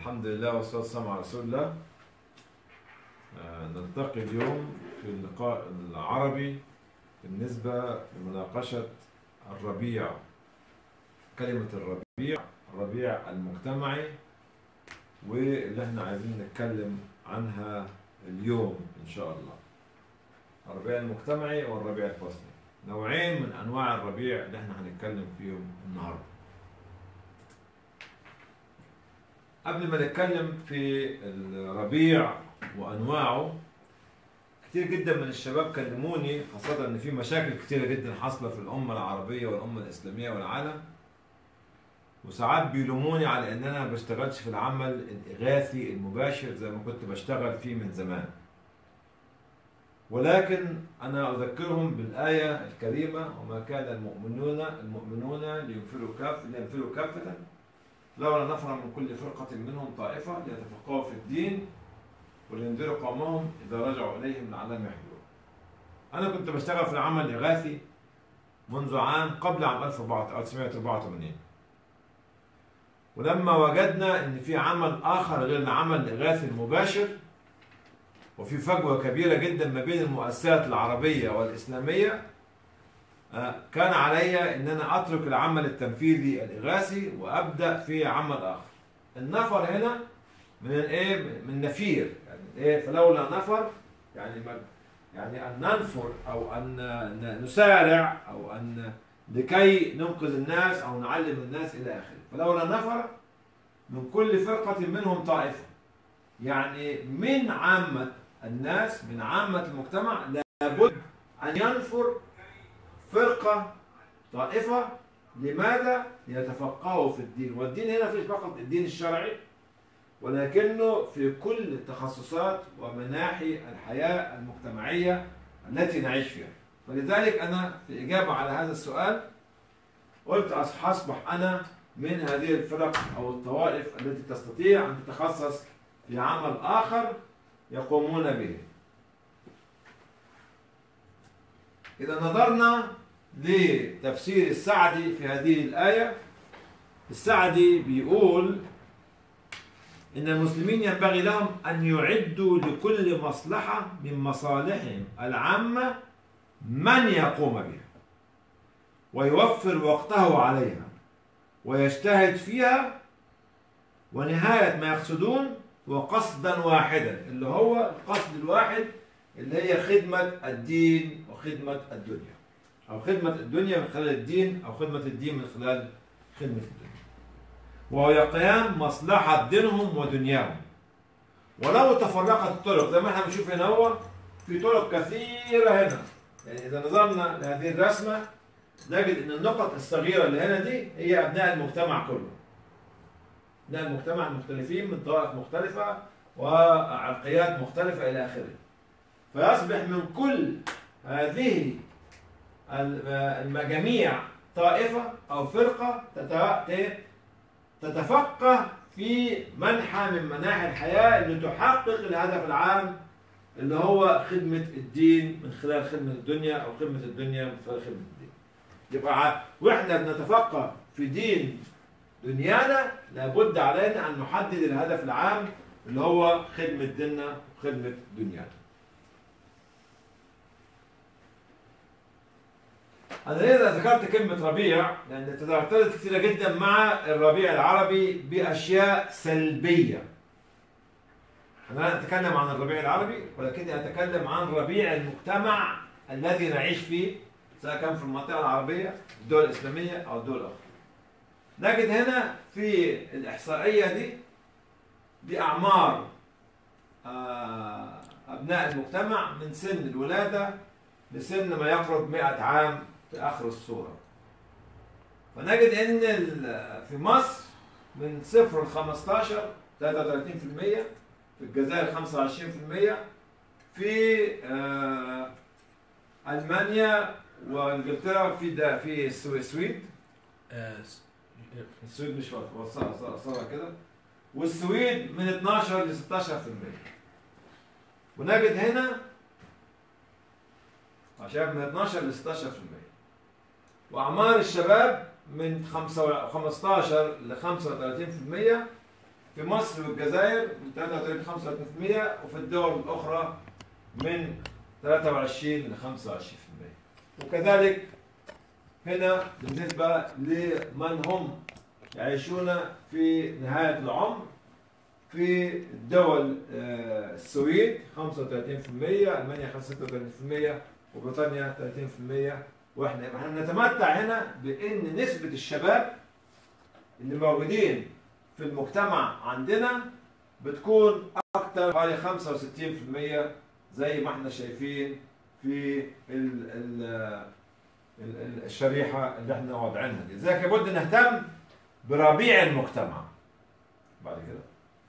الحمد لله والصلاة والسلام على رسول الله آه، نلتقي اليوم في اللقاء العربي بالنسبة لمناقشة الربيع كلمة الربيع الربيع المجتمعي واللي احنا عايزين نتكلم عنها اليوم ان شاء الله الربيع المجتمعي والربيع الفصلي نوعين من انواع الربيع اللي احنا هنتكلم فيهم النهارده قبل ما نتكلم في الربيع وانواعه كتير جدا من الشباب كلموني خاصة ان في مشاكل كتيرة جدا حاصلة في الامة العربية والامة الاسلامية والعالم وساعات بيلوموني على ان انا ما بشتغلش في العمل الاغاثي المباشر زي ما كنت بشتغل فيه من زمان ولكن انا اذكرهم بالايه الكريمه وما كان المؤمنون المؤمنون لينفروا كاف لينفروا كافه لولا نفر من كل فرقه منهم طائفه ليتفقهوا في الدين ولينذروا قومهم اذا رجعوا اليهم لعلهم يحذرون. انا كنت بشتغل في العمل الاغاثي منذ عام قبل عام 1984 ولما وجدنا ان في عمل اخر غير العمل الاغاثي المباشر وفي فجوه كبيره جدا ما بين المؤسسات العربيه والاسلاميه آه، كان علي ان انا اترك العمل التنفيذي الاغاثي وابدا في عمل اخر. النفر هنا من الايه؟ من نفير يعني ايه؟ فلولا نفر يعني ما يعني ان ننفر او ان نسارع او ان لكي ننقذ الناس او نعلم الناس الى اخره فلولا نفر من كل فرقه منهم طائفه يعني من عامه الناس من عامه المجتمع لابد ان ينفر فرقه طائفه لماذا يتفقهوا في الدين والدين هنا مش فقط الدين الشرعي ولكنه في كل التخصصات ومناحي الحياه المجتمعيه التي نعيش فيها فلذلك انا في اجابه على هذا السؤال قلت هصبح انا من هذه الفرق او الطوائف التي تستطيع ان تتخصص في عمل اخر يقومون به. اذا نظرنا لتفسير السعدي في هذه الايه السعدي بيقول ان المسلمين ينبغي لهم ان يعدوا لكل مصلحه من مصالحهم العامه من يقوم بها ويوفر وقته عليها ويجتهد فيها ونهاية ما يقصدون هو قصدا واحدا اللي هو القصد الواحد اللي هي خدمة الدين وخدمة الدنيا أو خدمة الدنيا من خلال الدين أو خدمة الدين من خلال خدمة الدنيا وهي قيام مصلحة دينهم ودنياهم ولو تفرقت الطرق زي ما احنا بنشوف هنا هو في طرق كثيرة هنا يعني إذا نظرنا لهذه الرسمة نجد أن النقط الصغيرة اللي هنا دي هي أبناء المجتمع كله. أبناء المجتمع المختلفين من طوائف مختلفة وعرقيات مختلفة إلى آخره. فيصبح من كل هذه المجاميع طائفة أو فرقة تتفقه في منحى من مناحي الحياة اللي تحقق الهدف العام اللي هو خدمة الدين من خلال خدمة الدنيا أو خدمة الدنيا من خلال خدمة الدين. يبقى واحنا بنتفقه في دين دنيانا لابد علينا أن نحدد الهدف العام اللي هو خدمة ديننا وخدمة دنيانا. أنا ليه ذكرت كلمة ربيع؟ لأن ترددت كثيرة جدا مع الربيع العربي بأشياء سلبية. أنا لا أتكلم عن الربيع العربي ولكني أتكلم عن ربيع المجتمع الذي نعيش فيه سواء كان في المنطقة العربية الدول الإسلامية أو الدول الأخرى. نجد هنا في الإحصائية دي دي أعمار أبناء المجتمع من سن الولادة لسن ما يقرب 100 عام في آخر الصورة. فنجد إن في مصر من صفر ل 15 33% في الجزائر 25% في آه المانيا وانجلترا في ده في السويد السويد مش وصلها كده والسويد من 12 ل 16% ونجد هنا شباب من 12 ل 16% واعمار الشباب من 15 ل 35% في مصر والجزائر من 33 ل 35% وفي الدول الأخرى من 23 ل 25% وكذلك هنا بالنسبة لمن هم يعيشون في نهاية العمر في الدول آه، السويد 35% المانيا 36% وبريطانيا 30% واحنا احنا بنتمتع هنا بان نسبه الشباب اللي موجودين في المجتمع عندنا بتكون اكتر حوالي 65% زي ما احنا شايفين في ال ال ال- ال- الشريحه اللي احنا واضعينها دي لذلك لابد نهتم بربيع المجتمع بعد كده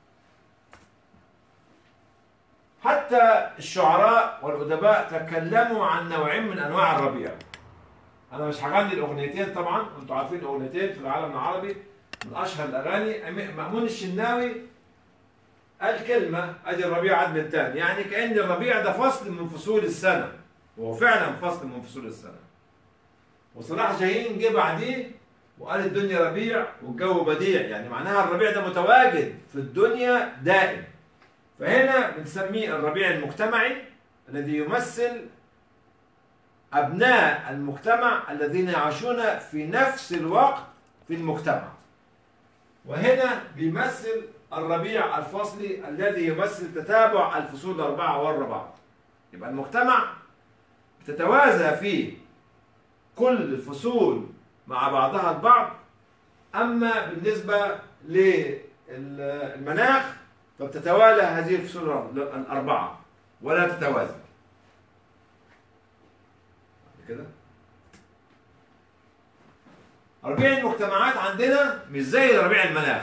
حتى الشعراء والأدباء تكلموا عن نوعين من أنواع الربيع أنا مش هغني الأغنيتين طبعا أنتوا عارفين أغنيتين في العالم العربي من أشهر الأغاني أم- مأمون الشناوي قال كلمة أدي الربيع عاد من تاني يعني كأن الربيع ده فصل من فصول السنة وهو فعلا فصل من فصول السنة وصلاح جاهين جه بعديه وقال الدنيا ربيع والجو بديع يعني معناها الربيع ده متواجد في الدنيا دائم فهنا بنسميه الربيع المجتمعي الذي يمثل أبناء المجتمع الذين يعيشون في نفس الوقت في المجتمع وهنا بيمثل الربيع الفصلي الذي يمثل تتابع الفصول الأربعة ورا بعض يبقى المجتمع تتوازى فيه كل الفصول مع بعضها البعض أما بالنسبة للمناخ فبتتوالى هذه الفصول الأربعة ولا تتوازى كده ربيع المجتمعات عندنا مش زي ربيع المناخ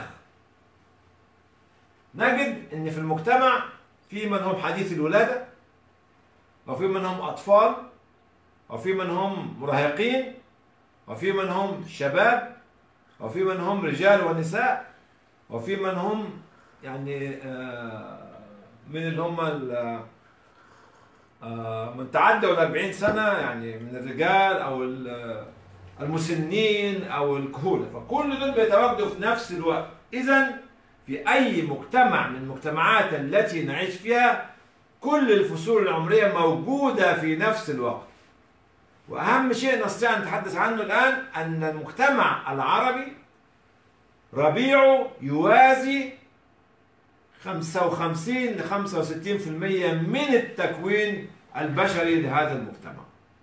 نجد ان في المجتمع في من هم حديث الولادة وفي من هم أطفال وفي من هم مراهقين وفي من هم شباب وفي من هم رجال ونساء وفي من هم يعني آه، من اللي هم ال- آه، من تعدوا ال 40 سنة يعني من الرجال أو ال- المسنين أو الكهولة فكل دول بيتواجدوا في نفس الوقت إذا في أي مجتمع من المجتمعات التي نعيش فيها كل الفصول العمرية موجودة في نفس الوقت وأهم شيء نستطيع أن نتحدث عنه الآن أن المجتمع العربي ربيعه يوازي 55 ل 65% من التكوين البشري لهذا المجتمع.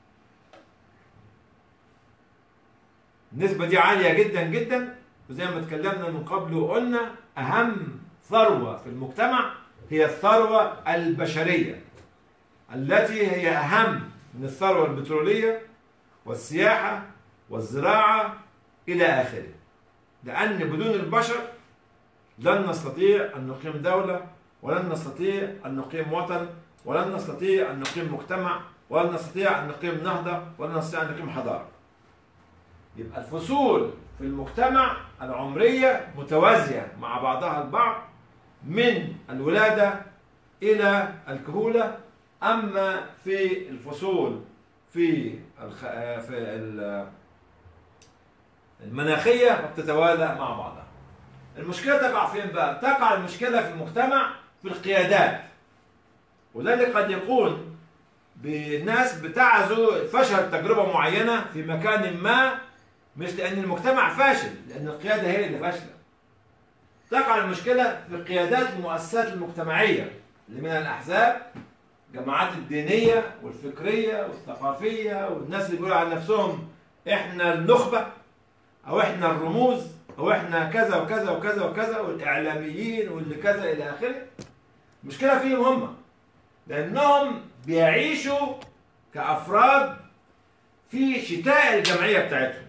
النسبة دي عالية جدا جدا وزي ما اتكلمنا من قبل وقلنا أهم ثروة في المجتمع هي الثروة البشرية التي هي أهم من الثروة البترولية والسياحة والزراعة إلى آخره لأن بدون البشر لن نستطيع أن نقيم دولة ولن نستطيع أن نقيم وطن ولن نستطيع أن نقيم مجتمع ولن نستطيع أن نقيم نهضة ولن نستطيع أن نقيم حضارة يبقى الفصول في المجتمع العمرية متوازية مع بعضها البعض من الولادة إلى الكهولة أما في الفصول في الخ... في ال- المناخية فبتتوالى مع بعضها المشكلة تقع فين بقى؟ تقع المشكلة في المجتمع في القيادات وذلك قد يكون بناس بتعزو فشل تجربة معينة في مكان ما مش لأن المجتمع فاشل لأن القيادة هي اللي فاشلة تقع المشكلة في القيادات المؤسسات المجتمعية اللي منها الأحزاب الجماعات الدينية والفكرية والثقافية والناس اللي بيقولوا عن نفسهم إحنا النخبة أو إحنا الرموز أو إحنا كذا وكذا وكذا وكذا والإعلاميين واللي كذا إلى آخره المشكلة فيهم هم لأنهم بيعيشوا كأفراد في شتاء الجمعية بتاعتهم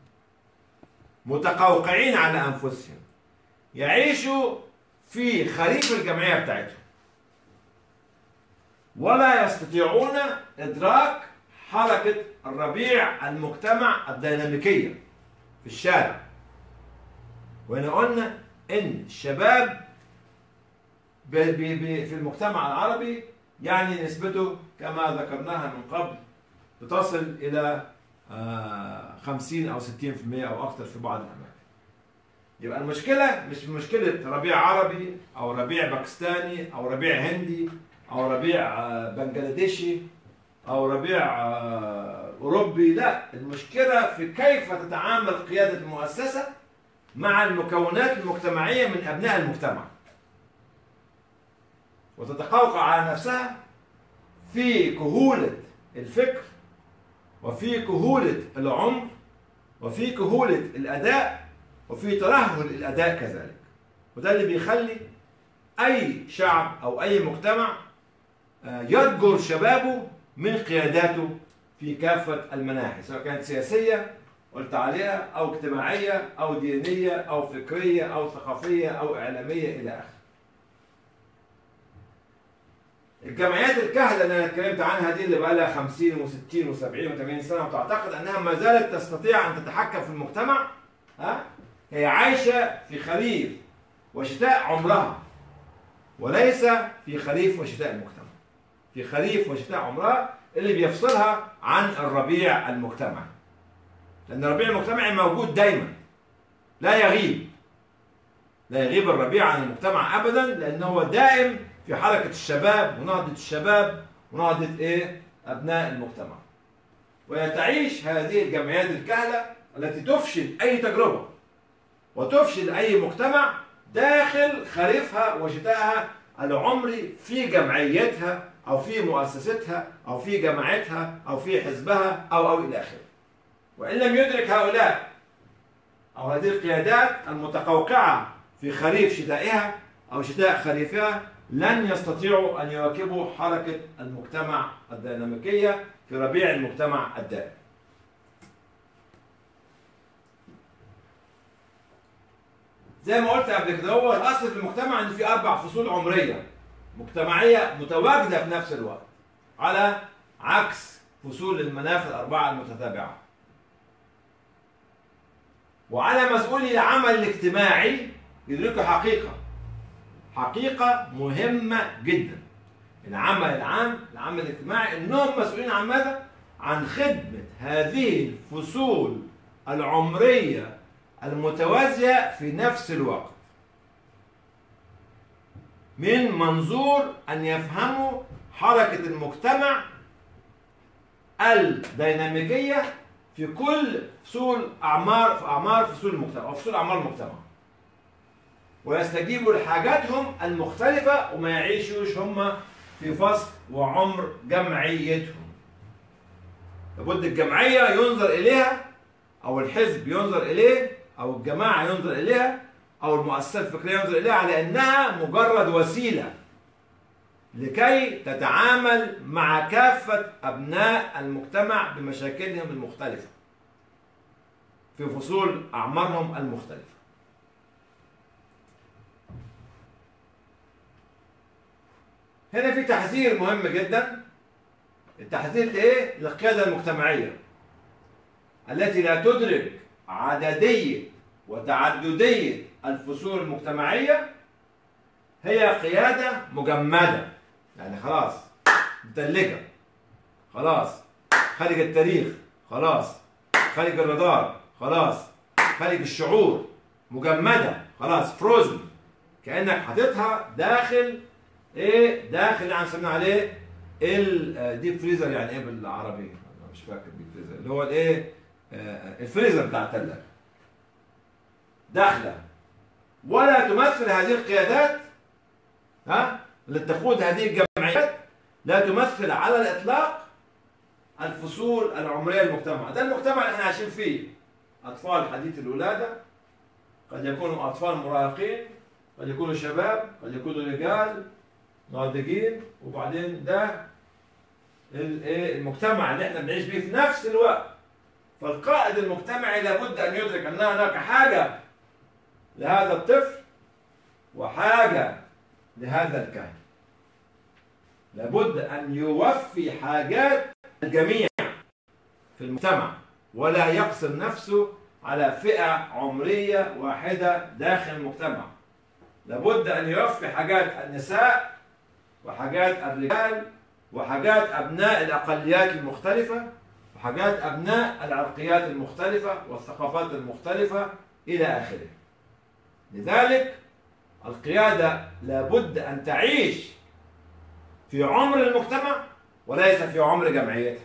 متقوقعين على أنفسهم يعيشوا في خريف الجمعية بتاعتهم ولا يستطيعون إدراك حركة الربيع المجتمع الديناميكية في الشارع وهنا قلنا إن الشباب ب- ب- ب- في المجتمع العربي يعني نسبته كما ذكرناها من قبل بتصل إلى آه، 50 أو 60% أو أكثر في بعض الأماكن يبقى المشكلة مش مشكلة ربيع عربي أو ربيع باكستاني أو ربيع هندي أو ربيع آه، بنجلاديشي أو ربيع آه، أوروبي لا المشكلة في كيف تتعامل قيادة المؤسسة مع المكونات المجتمعية من أبناء المجتمع وتتقوقع على نفسها في كهولة الفكر وفي كهولة العمر وفي كهولة الأداء وفي ترهل الأداء كذلك وده اللي بيخلي أي شعب أو أي مجتمع آه، يضجر شبابه من قياداته في كافة المناحي سواء كانت سياسية قلت عليها أو اجتماعية أو دينية أو فكرية أو ثقافية أو إعلامية إلى آخره الجمعيات الكهنة اللي انا اتكلمت عنها دي اللي بقى لها 50 و60 و70 و80 سنه وتعتقد انها ما زالت تستطيع ان تتحكم في المجتمع ها هي عايشه في خريف وشتاء عمرها وليس في خريف وشتاء المجتمع في خريف وشتاء عمرها اللي بيفصلها عن الربيع المجتمعي لان الربيع المجتمعي موجود دايما لا يغيب لا يغيب الربيع عن المجتمع ابدا لانه هو دائم في حركة الشباب ونهضة الشباب ونهضة إيه؟ أبناء المجتمع. وتعيش هذه الجمعيات الكهلة التي تفشل أي تجربة وتفشل أي مجتمع داخل خريفها وشتائها العمري في جمعيتها أو في مؤسستها أو في جماعتها أو في حزبها أو أو إلى آخره. وإن لم يدرك هؤلاء أو هذه القيادات المتقوقعة في خريف شتائها أو شتاء خريفها لن يستطيعوا أن يواكبوا حركة المجتمع الديناميكية في ربيع المجتمع الدائم زي ما قلت قبل كده هو الأصل في المجتمع إن في أربع فصول عمرية مجتمعية متواجدة في نفس الوقت على عكس فصول المناخ الأربعة المتتابعة وعلى مسؤولي العمل الاجتماعي يدركوا حقيقة حقيقة مهمة جدا العمل العام العمل الاجتماعي انهم مسؤولين عن ماذا؟ عن خدمة هذه الفصول العمرية المتوازية في نفس الوقت من منظور أن يفهموا حركة المجتمع الديناميكية في كل فصول أعمار في أعمار فصول المجتمع أو فصول أعمار المجتمع ويستجيبوا لحاجاتهم المختلفة وما يعيشوش هم في فصل وعمر جمعيتهم لابد الجمعية ينظر إليها أو الحزب ينظر إليه أو الجماعة ينظر إليها أو المؤسسات الفكرية ينظر إليها على أنها مجرد وسيلة لكي تتعامل مع كافة أبناء المجتمع بمشاكلهم المختلفة في فصول أعمارهم المختلفة هنا في تحذير مهم جدا التحذير لايه؟ للقياده المجتمعيه التي لا تدرك عدديه وتعدديه الفصول المجتمعيه هي قياده مجمده يعني خلاص متلجه خلاص خارج التاريخ خلاص خارج الرادار خلاص خارج الشعور مجمده خلاص فروزن كانك حاططها داخل ايه داخل يعني سمينا عليه الديب فريزر يعني ايه بالعربي انا مش فاكر الديب فريزر اللي هو الايه آه، الفريزر بتاع الثلاجه داخله ولا تمثل هذه القيادات ها اللي تقود هذه الجمعيات لا تمثل على الاطلاق الفصول العمريه للمجتمع ده المجتمع اللي احنا عايشين فيه اطفال حديث الولاده قد يكونوا اطفال مراهقين قد يكونوا شباب قد يكونوا رجال ناضجين وبعدين ده الايه المجتمع اللي احنا بنعيش فيه في نفس الوقت فالقائد المجتمعي لابد ان يدرك ان هناك حاجه لهذا الطفل وحاجه لهذا الكهن لابد ان يوفي حاجات الجميع في المجتمع ولا يقصر نفسه على فئه عمريه واحده داخل المجتمع لابد ان يوفي حاجات النساء وحاجات الرجال وحاجات أبناء الأقليات المختلفة وحاجات أبناء العرقيات المختلفة والثقافات المختلفة إلى آخره لذلك القيادة لابد أن تعيش في عمر المجتمع وليس في عمر جمعيتها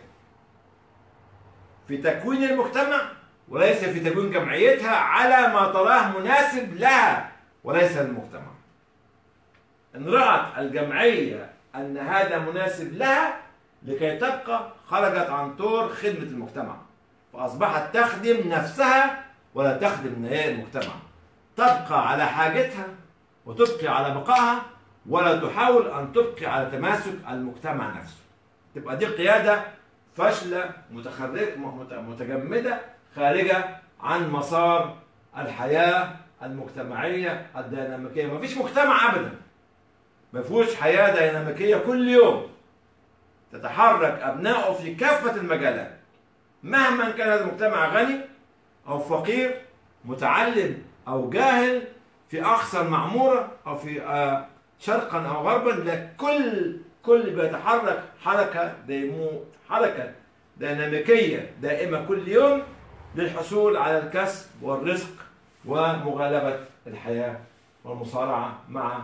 في تكوين المجتمع وليس في تكوين جمعيتها على ما تراه مناسب لها وليس للمجتمع إن رأت الجمعية أن هذا مناسب لها لكي تبقى خرجت عن طور خدمة المجتمع فأصبحت تخدم نفسها ولا تخدم المجتمع تبقى على حاجتها وتبقي على بقائها ولا تحاول أن تبقي على تماسك المجتمع نفسه تبقى دي قيادة فاشلة متخرج متجمدة خارجة عن مسار الحياة المجتمعية الديناميكية ما فيش مجتمع أبدا ما فيهوش حياة ديناميكية كل يوم تتحرك أبنائه في كافة المجالات مهما كان هذا المجتمع غني أو فقير متعلم أو جاهل في أقصى المعمورة أو في آه شرقا أو غربا لكل كل بيتحرك حركة ديمو حركة ديناميكية دائمة كل يوم للحصول على الكسب والرزق ومغالبة الحياة والمصارعة مع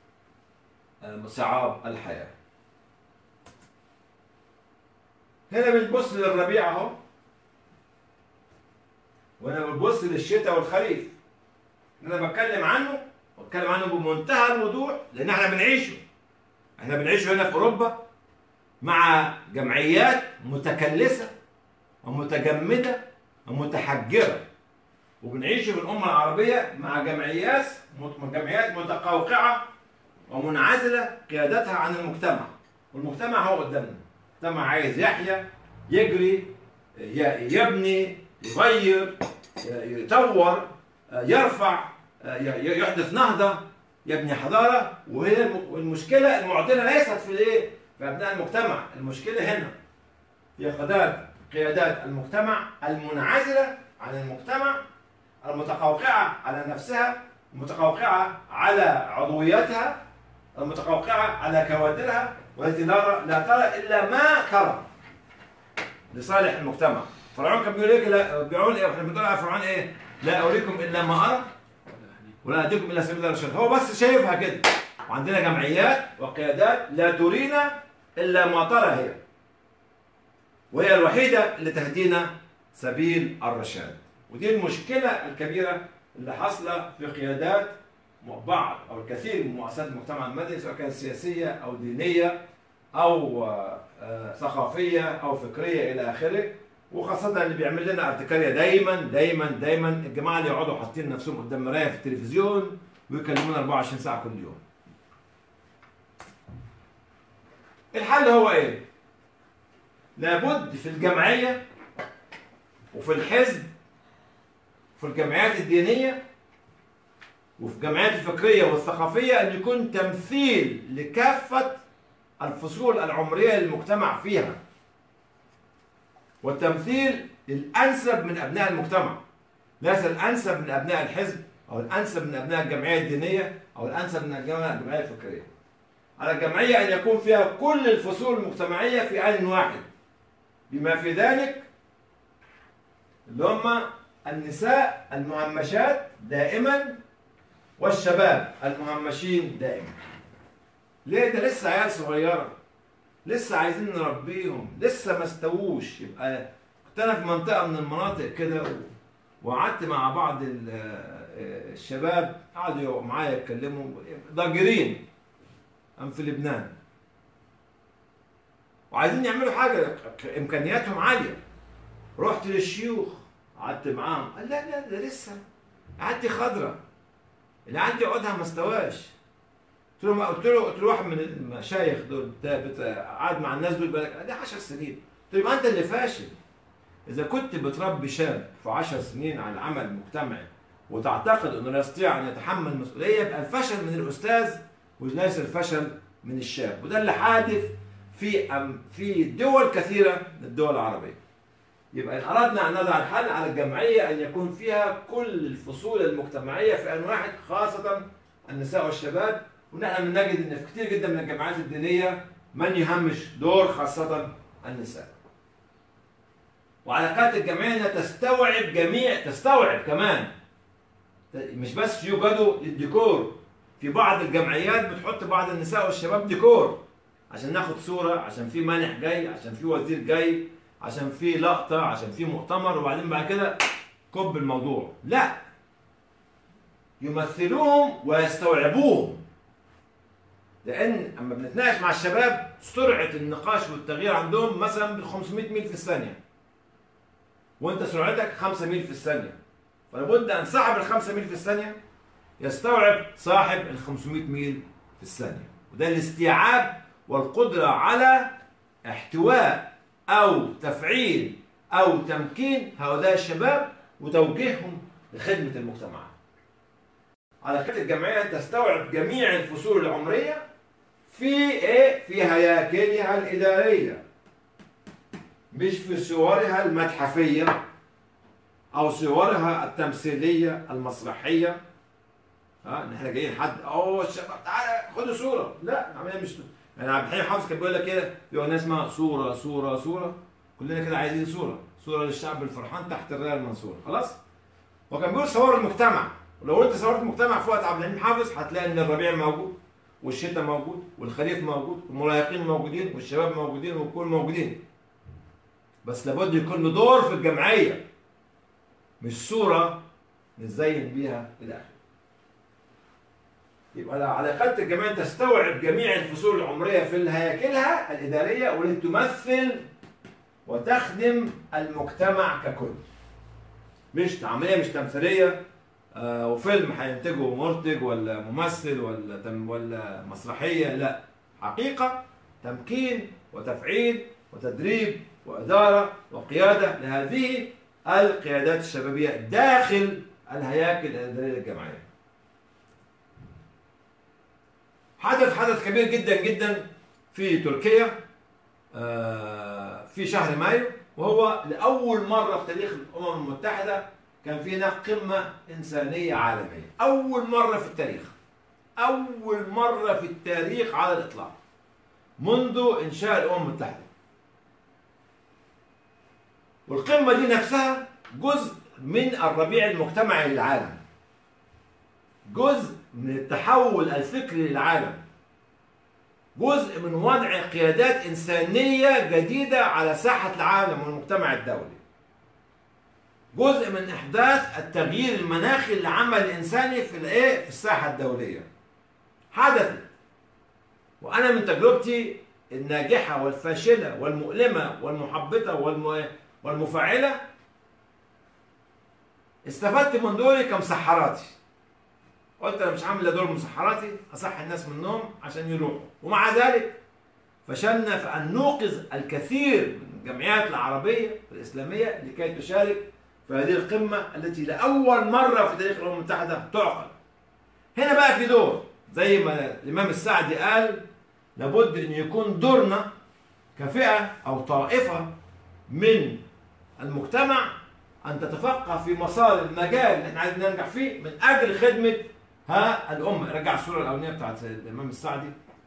صعاب الحياة هنا بنبص للربيع اهو وهنا بنبص للشتاء والخريف انا بتكلم عنه بتكلم عنه بمنتهى الوضوح لان احنا بنعيشه احنا بنعيشه هنا في اوروبا مع جمعيات متكلسه ومتجمده ومتحجره وبنعيشه في الامه العربيه مع جمعيات جمعيات متقوقعه ومنعزله قيادتها عن المجتمع والمجتمع هو قدامنا المجتمع عايز يحيا يجري يبني يغير يطور يرفع يحدث نهضه يبني حضاره وهي المشكله المعضله ليست في الايه؟ في ابناء المجتمع، المشكله هنا في قيادات قيادات المجتمع المنعزله عن المجتمع المتقوقعه على نفسها المتقوقعه على عضويتها المتقوقعه على كوادرها والتي لا لا ترى الا ما ترى لصالح المجتمع فرعون كان بيقول لك لا بيقول ايه احنا بنقول على فرعون ايه؟ لا اوريكم الا ما ارى ولا أهديكم إلى سبيل الرشاد هو بس شايفها كده وعندنا جمعيات وقيادات لا ترينا إلا ما ترى هي وهي الوحيدة اللي تهدينا سبيل الرشاد ودي المشكلة الكبيرة اللي حاصلة في قيادات بعض أو الكثير من مؤسسات المجتمع المدني سواء كانت سياسية أو دينية أو ثقافية أو فكرية إلى آخره وخاصة اللي بيعمل لنا ارتكارية دايما دايما دايما الجماعة اللي يقعدوا حاطين نفسهم قدام مراية في التلفزيون ويكلمونا 24 ساعة كل يوم. الحل هو ايه؟ لابد في الجمعية وفي الحزب وفي الجمعيات الدينية وفي الجمعيات الفكرية والثقافية أن يكون تمثيل لكافة الفصول العمرية للمجتمع فيها والتمثيل الانسب من ابناء المجتمع ليس الانسب من ابناء الحزب او الانسب من ابناء الجمعيه الدينيه او الانسب من ابناء الجمعيه الفكريه على الجمعيه ان يكون فيها كل الفصول المجتمعيه في ان واحد بما في ذلك اللي هم النساء المهمشات دائما والشباب المهمشين دائما ليه ده لسه عيال صغيره لسه عايزين نربيهم لسه ما استووش يبقى كنت انا في منطقه من المناطق كده وقعدت مع بعض الشباب قعدوا معايا يتكلموا ضاجرين ام في لبنان وعايزين يعملوا حاجه امكانياتهم عاليه رحت للشيوخ قعدت معاهم قال لا لا ده لسه عندي خضره اللي عندي عودها ما استواش قلت له قلت له قلت له واحد من المشايخ دول قعد مع الناس دول بقى ده 10 سنين قلت له ما انت اللي فاشل اذا كنت بتربي شاب في 10 سنين على العمل المجتمعي وتعتقد انه لا يستطيع ان يتحمل مسؤوليه يبقى الفشل من الاستاذ وليس الفشل من الشاب وده اللي حادث في أم في دول كثيره من الدول العربيه يبقى ان اردنا ان نضع الحل على الجمعيه ان يكون فيها كل الفصول المجتمعيه في ان واحد خاصه النساء والشباب ونحن بنجد ان في كثير جدا من الجماعات الدينيه من يهمش دور خاصه النساء. وعلاقات الجمعيه انها تستوعب جميع تستوعب كمان مش بس يوجدوا للديكور في بعض الجمعيات بتحط بعض النساء والشباب ديكور عشان ناخد صورة عشان في مانح جاي عشان في وزير جاي عشان في لقطة عشان في مؤتمر وبعدين بعد كده كب الموضوع لا يمثلوهم ويستوعبوهم لان اما بنتناقش مع الشباب سرعه النقاش والتغيير عندهم مثلا ب 500 ميل في الثانيه وانت سرعتك 5 ميل في الثانيه فلابد ان صاحب ال 5 ميل في الثانيه يستوعب صاحب ال 500 ميل في الثانيه وده الاستيعاب والقدره على احتواء او تفعيل او تمكين هؤلاء الشباب وتوجيههم لخدمه المجتمع على كده الجمعيه تستوعب جميع الفصول العمريه في ايه في هياكلها الاداريه مش في صورها المتحفيه او صورها التمثيليه المسرحيه ها ان احنا جايين حد اوه الشباب تعالى خدوا صوره لا العمليه مش يعني عبد الحليم حافظ كان بيقول لك كده في اغنيه اسمها صوره صوره صوره كلنا كده عايزين صوره صوره للشعب الفرحان تحت الرايه المنصوره خلاص وكان بيقول صور المجتمع ولو انت صورت المجتمع في وقت عبد الحليم حافظ هتلاقي ان الربيع موجود والشتاء موجود والخريف موجود والمراهقين موجودين والشباب موجودين والكل موجودين بس لابد يكون له دور في الجمعيه مش صوره نزين بيها الى اخره يبقى على قد الجمعيه تستوعب جميع الفصول العمريه في هياكلها الاداريه والتي تمثل وتخدم المجتمع ككل مش عمليه مش تمثيليه آه وفيلم هينتجه منتج ولا ممثل ولا تم ولا مسرحيه لا حقيقه تمكين وتفعيل وتدريب واداره وقياده لهذه القيادات الشبابيه داخل الهياكل الاداريه للجمعيه. حدث حدث كبير جدا جدا في تركيا آه في شهر مايو وهو لاول مره في تاريخ الامم المتحده كان في هناك قمة إنسانية عالمية أول مرة في التاريخ أول مرة في التاريخ على الإطلاق منذ إنشاء الأمم المتحدة والقمة دي نفسها جزء من الربيع المجتمعي للعالم جزء من التحول الفكري للعالم جزء من وضع قيادات إنسانية جديدة على ساحة العالم والمجتمع الدولي جزء من احداث التغيير المناخي للعمل الانساني في الايه في الساحه الدوليه حدثت وانا من تجربتي الناجحه والفاشله والمؤلمه والمحبطه والم... والمفعله استفدت من دوري كمسحراتي قلت انا مش عامل دور مسحراتي اصحي الناس من النوم عشان يروحوا ومع ذلك فشلنا في ان نوقظ الكثير من الجمعيات العربيه والاسلاميه لكي تشارك في هذه القمة التي لأول مرة في تاريخ الأمم المتحدة تعقد. هنا بقى في دور زي ما الإمام السعدي قال لابد أن يكون دورنا كفئة أو طائفة من المجتمع أن تتفقه في مسار المجال اللي احنا عايزين ننجح فيه من أجل خدمة ها الأمة. رجع الصورة الأولانية بتاعت الإمام السعدي.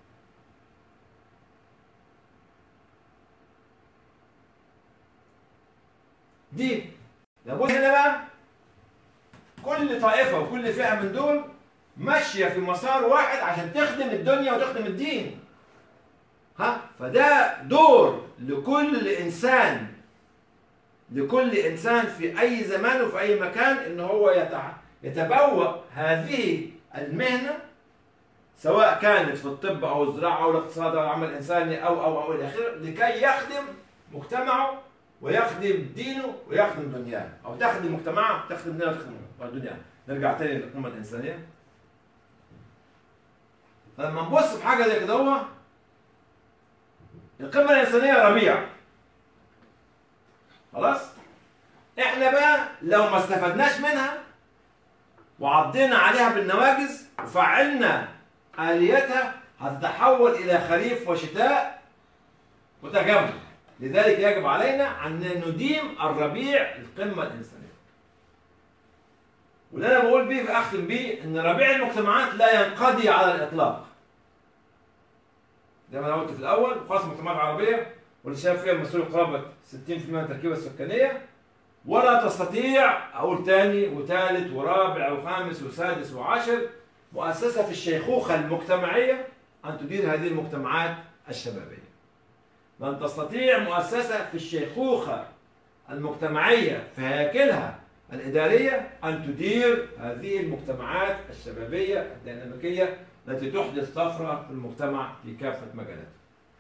دي لابد هنا بقى كل طائفة وكل فئة من دول ماشية في مسار واحد عشان تخدم الدنيا وتخدم الدين ها فده دور لكل إنسان لكل إنسان في أي زمان وفي أي مكان إن هو يتبوأ هذه المهنة سواء كانت في الطب أو الزراعة أو الاقتصاد أو العمل الإنساني أو أو أو إلى آخره لكي يخدم مجتمعه ويخدم دينه ويخدم دنياه او تخدم مجتمعه تخدم دينه وتخدم الدنيا نرجع تاني للقمه الانسانيه فلما نبص في حاجه زي كده هو القمه الانسانيه ربيع خلاص احنا بقى لو ما استفدناش منها وعضينا عليها بالنواجز وفعلنا اليتها هتتحول الى خريف وشتاء وتجمع لذلك يجب علينا أن نديم الربيع القمة الإنسانية. واللي أنا بقول بيه أختم بيه إن ربيع المجتمعات لا ينقضي على الإطلاق. زي ما أنا قلت في الأول خاصة المجتمعات العربية واللي شايف فيها المسؤول قرابة 60% من التركيبة السكانية ولا تستطيع اقول تاني وثالث ورابع وخامس وسادس وعاشر مؤسسه في الشيخوخه المجتمعيه ان تدير هذه المجتمعات الشبابيه. لن تستطيع مؤسسه في الشيخوخه المجتمعيه في هياكلها الاداريه ان تدير هذه المجتمعات الشبابيه الديناميكيه التي تحدث طفره في المجتمع في كافه مجالاته.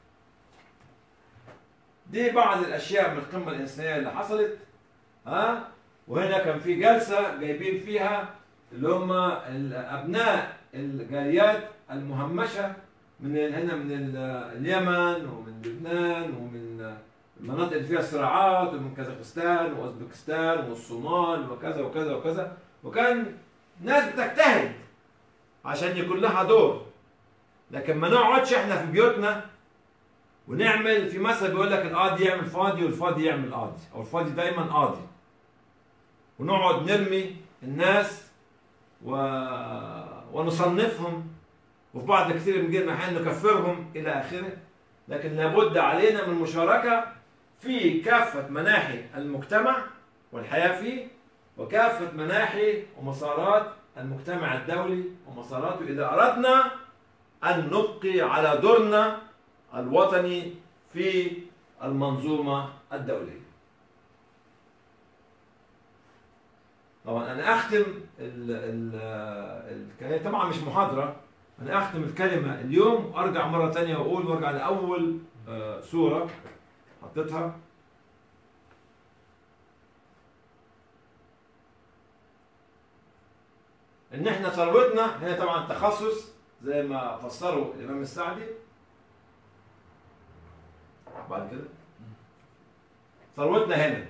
دي بعض الاشياء من القمه الانسانيه اللي حصلت ها وهنا كان في جلسه جايبين فيها اللي هم ابناء الجاليات المهمشه من هنا من ال- اليمن ومن لبنان ومن المناطق اللي فيها صراعات ومن كازاخستان واوزبكستان والصومال وكذا وكذا وكذا وكان ناس بتجتهد عشان يكون لها دور لكن ما نقعدش احنا في بيوتنا ونعمل في مثل بيقول لك القاضي يعمل فاضي والفاضي يعمل قاضي او الفاضي دايما قاضي ونقعد نرمي الناس و... ونصنفهم وفي بعض كثير من الأحيان نكفرهم الى اخره لكن لابد علينا من المشاركه في كافه مناحي المجتمع والحياه فيه وكافه مناحي ومسارات المجتمع الدولي ومساراته اذا اردنا ان نبقي على دورنا الوطني في المنظومه الدوليه. طبعا انا اختم ال ال الكلام طبعا مش محاضره انا اختم الكلمه اليوم وارجع مره ثانيه واقول وارجع لاول آه، صوره حطيتها ان احنا ثروتنا هنا طبعا تخصص زي ما فسره الامام السعدي بعد كده ثروتنا هنا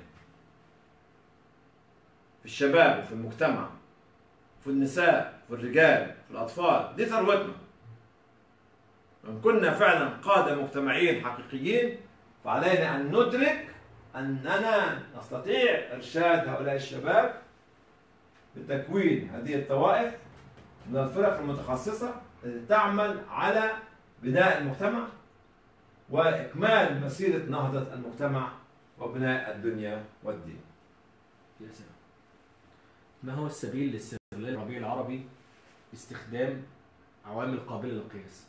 في الشباب وفي المجتمع في النساء في الرجال في الأطفال دي ثروتنا إن كنا فعلا قادة مجتمعيين حقيقيين فعلينا أن ندرك أننا نستطيع إرشاد هؤلاء الشباب بتكوين هذه الطوائف من الفرق المتخصصة التي تعمل على بناء المجتمع وإكمال مسيرة نهضة المجتمع وبناء الدنيا والدين يا سلام ما هو السبيل لاستغلال الربيع العربي باستخدام عوامل قابلة للقياس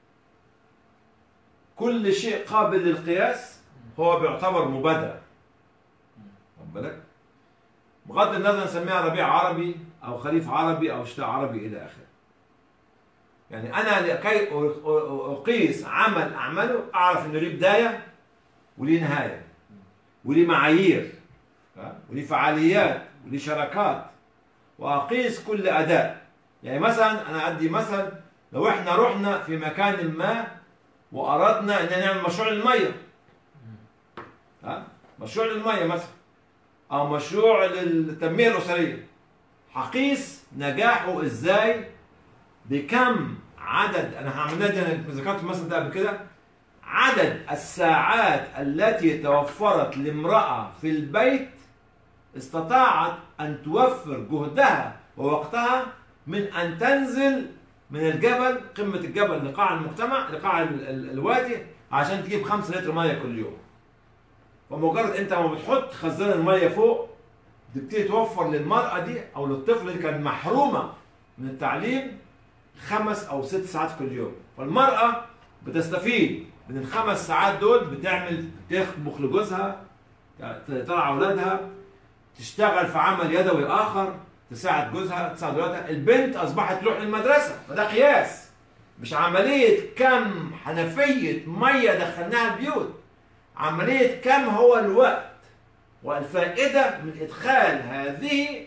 كل شيء قابل للقياس هو بيعتبر مبادرة خد بالك بغض النظر نسميها ربيع عربي أو خريف عربي أو شتاء عربي إلى آخره يعني أنا لكي أ- أ- أقيس عمل أعمله أعرف إنه ليه بداية وليه نهاية وليه معايير ها؟ وليه فعاليات وليه شراكات وأقيس كل أداء يعني مثلا أنا أدي مثل لو إحنا رحنا في مكان ما واردنا ان نعمل مشروع للميه ها مشروع للميه مثلا او مشروع للتنميه الاسريه هقيس نجاحه ازاي بكم عدد انا عملنا دي انا ذكرت المثل ده قبل كده عدد الساعات التي توفرت لامراه في البيت استطاعت ان توفر جهدها ووقتها من ان تنزل من الجبل قمة الجبل لقاع المجتمع لقاع ال- ال- الوادي عشان تجيب خمسة لتر مية كل يوم فمجرد انت ما بتحط خزان المية فوق تبتدي توفر للمرأة دي او للطفل اللي كان محرومة من التعليم خمس او ست ساعات كل يوم فالمرأة بتستفيد من الخمس ساعات دول بتعمل تطبخ لجوزها ترعى اولادها تشتغل في عمل يدوي اخر تساعد جوزها تساعد ولادها البنت اصبحت تروح للمدرسه فده قياس مش عمليه كم حنفيه ميه دخلناها البيوت عمليه كم هو الوقت والفائده من ادخال هذه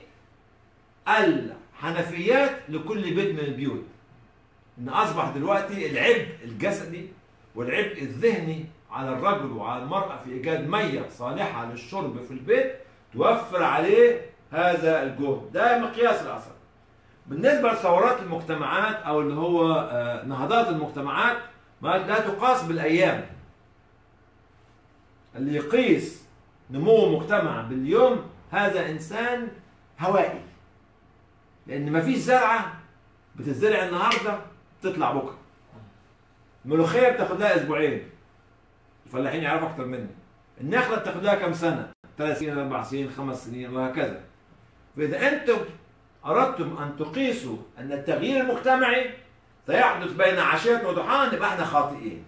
الحنفيات لكل بيت من البيوت ان اصبح دلوقتي العبء الجسدي والعبء الذهني على الرجل وعلى المراه في ايجاد ميه صالحه للشرب في البيت توفر عليه هذا الجهد ده مقياس الاثر بالنسبه لثورات المجتمعات او اللي هو آه، نهضات المجتمعات ما لا تقاس بالايام اللي يقيس نمو مجتمع باليوم هذا انسان هوائي لان مفيش زرعه بتزرع النهارده تطلع بكره الملوخيه بتاخد لها اسبوعين الفلاحين يعرفوا اكتر مني النخله بتاخد لها كام سنه ثلاث سنين اربع سنين خمس سنين وهكذا فاذا انتم اردتم ان تقيسوا ان التغيير المجتمعي سيحدث بين عشيه وضحاها يبقى احنا خاطئين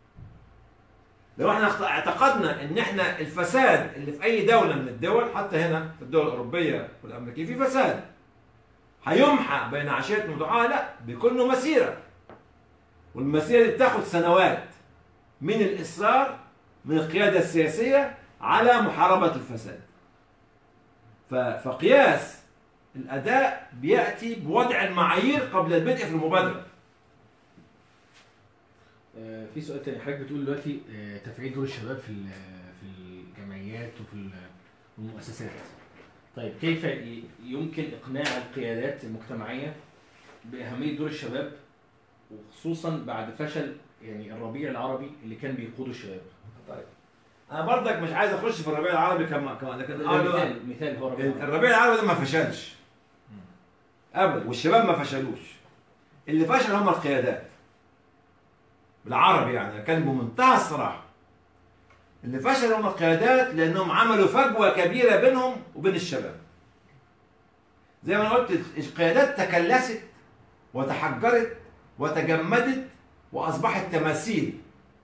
لو احنا اخت- اعتقدنا ان احنا الفساد اللي في اي دوله من الدول حتى هنا في الدول الاوروبيه والامريكيه في فساد هيمحى بين عشيه وضحاها لا بيكون له مسيره والمسيره دي بتاخد سنوات من الاصرار من القياده السياسيه على محاربه الفساد ف- فقياس الاداء بياتي بوضع المعايير قبل البدء في المبادره آه، في سؤال تاني حضرتك بتقول دلوقتي آه، تفعيل دور الشباب في ال- في الجمعيات وفي ال- المؤسسات طيب كيف ي- يمكن اقناع القيادات المجتمعيه باهميه دور الشباب وخصوصا بعد فشل يعني الربيع العربي اللي كان بيقوده الشباب طيب انا برضك مش عايز اخش في الربيع العربي كما كما لكن ده آه، مثال مثال هو الربيع العربي. الربيع العربي ده ما فشلش ابدا والشباب ما فشلوش اللي فشل هم القيادات بالعربي يعني كان بمنتهى الصراحه اللي فشل هم القيادات لانهم عملوا فجوه كبيره بينهم وبين الشباب زي ما انا قلت القيادات تكلست وتحجرت وتجمدت واصبحت تماثيل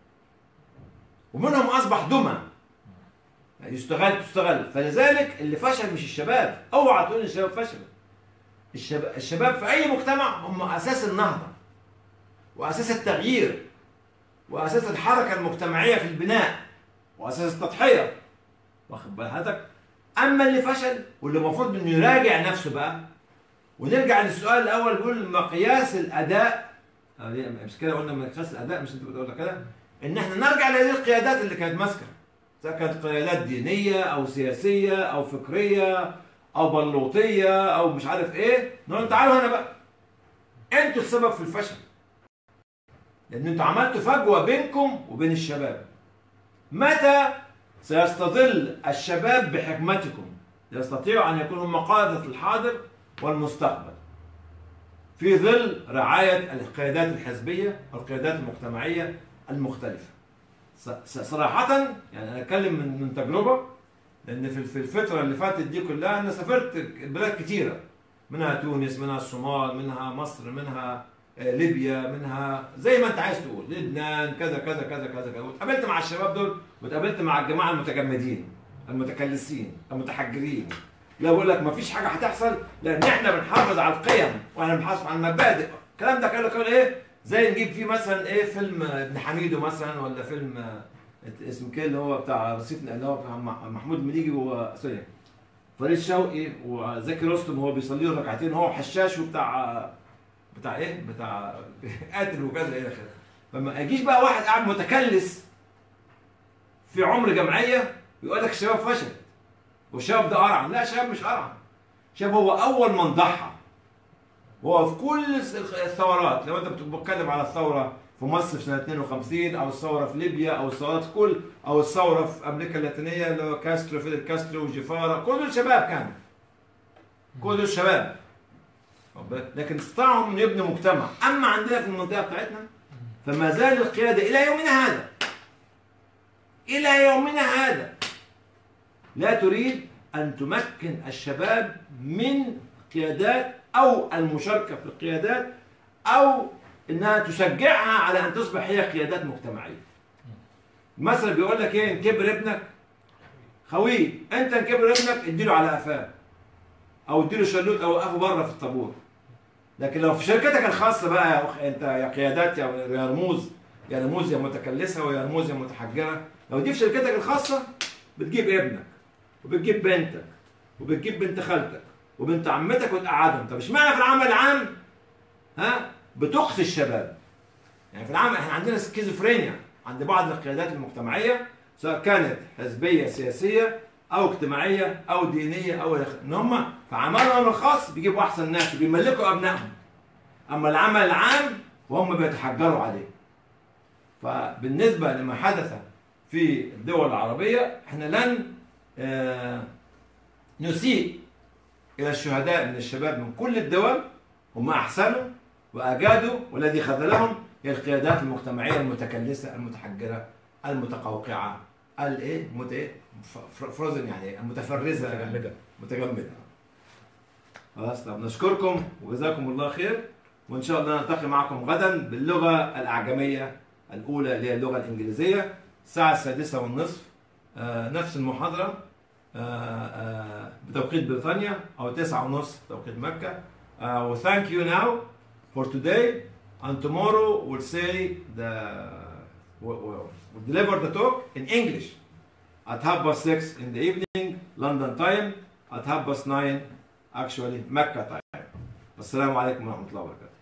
ومنهم اصبح دمى يعني يستغل تستغل فلذلك اللي فشل مش الشباب اوعى تقول إن الشباب فشلوا الشباب, الشباب في اي مجتمع هم اساس النهضه واساس التغيير واساس الحركه المجتمعيه في البناء واساس التضحيه واخد بال حضرتك اما اللي فشل واللي المفروض انه يراجع نفسه بقى ونرجع للسؤال الاول بيقول مقياس الاداء آه، ليه؟ مش كده قلنا مقياس الاداء مش انت بتقول كده ان احنا نرجع لهذه القيادات اللي كانت ماسكه سواء كانت قيادات دينيه او سياسيه او فكريه او بلوطيه او مش عارف ايه نقول تعالوا هنا بقى انتوا السبب في الفشل لان انتوا عملتوا فجوه بينكم وبين الشباب متى سيستظل الشباب بحكمتكم يستطيعوا ان يكونوا هم قاده الحاضر والمستقبل في ظل رعايه القيادات الحزبيه والقيادات المجتمعيه المختلفه ص- ص- صراحة يعني أنا أتكلم من من تجربة لأن في في الفترة اللي فاتت دي كلها أنا سافرت بلاد كتيرة منها تونس منها الصومال منها مصر منها آه، ليبيا منها زي ما أنت عايز تقول لبنان كذا كذا كذا كذا كذا واتقابلت مع الشباب دول واتقابلت مع الجماعة المتجمدين المتكلسين المتحجرين لا بقول لك ما فيش حاجة هتحصل لأن إحنا بنحافظ على القيم وإحنا بنحافظ على المبادئ الكلام ده كله كله إيه زي نجيب فيه مثلا ايه فيلم ابن حميدو مثلا ولا فيلم آه، اسمه كده اللي هو بتاع رصيف اللي هو بتاع مح- محمود المليجي و سوري فريد شوقي وزكي رستم وهو بيصلي له ركعتين هو حشاش وبتاع بتاع ايه؟ بتاع قاتل وكذا الى اخره فما يجيش بقى واحد قاعد متكلس في عمر جمعيه يقول لك الشباب فشل والشباب ده قرعن لا الشباب مش قرعن الشباب هو اول من ضحى هو في كل الثورات لو انت بتتكلم على الثوره في مصر في سنه 52 او الثوره في ليبيا او الثورات في كل او الثوره في امريكا اللاتينيه اللي هو كاسترو فيدل كاسترو وجيفارا كل الشباب كانوا كل الشباب واخد بالك؟ لكن استطاعوا ان يبنوا مجتمع اما عندنا في المنطقه بتاعتنا فما زال القياده الى يومنا هذا الى يومنا هذا لا تريد ان تمكن الشباب من قيادات او المشاركه في القيادات او انها تشجعها على ان تصبح هي قيادات مجتمعيه. مثلا بيقول لك ايه ان كبر ابنك خويه انت ان كبر ابنك اديله على قفاه او اديله شلوت او وقفه بره في الطابور. لكن لو في شركتك الخاصه بقى يا أخ انت يا قيادات يا يا رموز يا رموز يا متكلسه ويا رموز يا متحجره لو دي في شركتك الخاصه بتجيب ابنك وبتجيب بنتك وبتجيب بنت خالتك وبنت عمتك وتقعدهم طب اشمعنى في العمل العام ها بتقصي الشباب يعني في العام احنا عندنا سكيزوفرينيا عند بعض القيادات المجتمعيه سواء كانت حزبيه سياسيه او اجتماعيه او دينيه او الى اخره ان هم في عملهم الخاص بيجيبوا احسن ناس وبيملكوا ابنائهم اما العمل العام وهم بيتحجروا عليه فبالنسبه لما حدث في الدول العربيه احنا لن آه، نسيء الى الشهداء من الشباب من كل الدول هم احسنوا واجادوا والذي خذلهم هي القيادات المجتمعيه المتكلسه المتحجره المتقوقعه الايه مت ايه فروزن يعني المتفرزه متجمدة متجمده خلاص طب نشكركم وجزاكم الله خير وان شاء الله نلتقي معكم غدا باللغه الاعجميه الاولى اللي هي اللغه الانجليزيه الساعه السادسه والنصف آه نفس المحاضره آه آه بتوقيت بريطانيا او تسعة ونصف توقيت مكه uh, well, thank you now for today and tomorrow we'll say the we'll, we'll we'll deliver the talk in English at half past six in the evening London time at half past nine actually Mecca time السلام عليكم ورحمة الله وبركاته